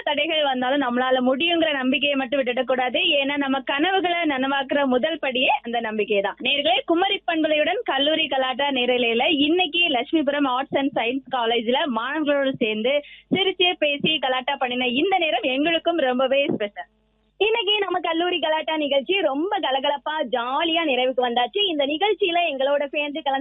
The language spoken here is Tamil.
தடைகள் வந்தாலும் நம்மளால முடியுங்கிற நம்பிக்கையை மட்டும் விட்டுடக் கூடாது ஏன்னா நம்ம கனவுகளை நனவாக்குற முதல் படியே அந்த நம்பிக்கை தான் நேர்களே குமரி பண்பலையுடன் கல்லூரி கலாட்டா நேரலையில இன்னைக்கு லட்சுமிபுரம் ஆர்ட்ஸ் அண்ட் சயின்ஸ் காலேஜ்ல மாணவர்களோடு சேர்ந்து சிரிச்சு பேசி கலாட்டா பண்ணின இந்த நேரம் எங்களுக்கும் ரொம்பவே ஸ்பெஷல் இன்னைக்கு நம்ம கல்லூரி கலாட்டா நிகழ்ச்சி ரொம்ப கலகலப்பா ஜாலியா நிறைவுக்கு வந்தாச்சு இந்த நிகழ்ச்சியில எங்களோட சேர்ந்து கலந்து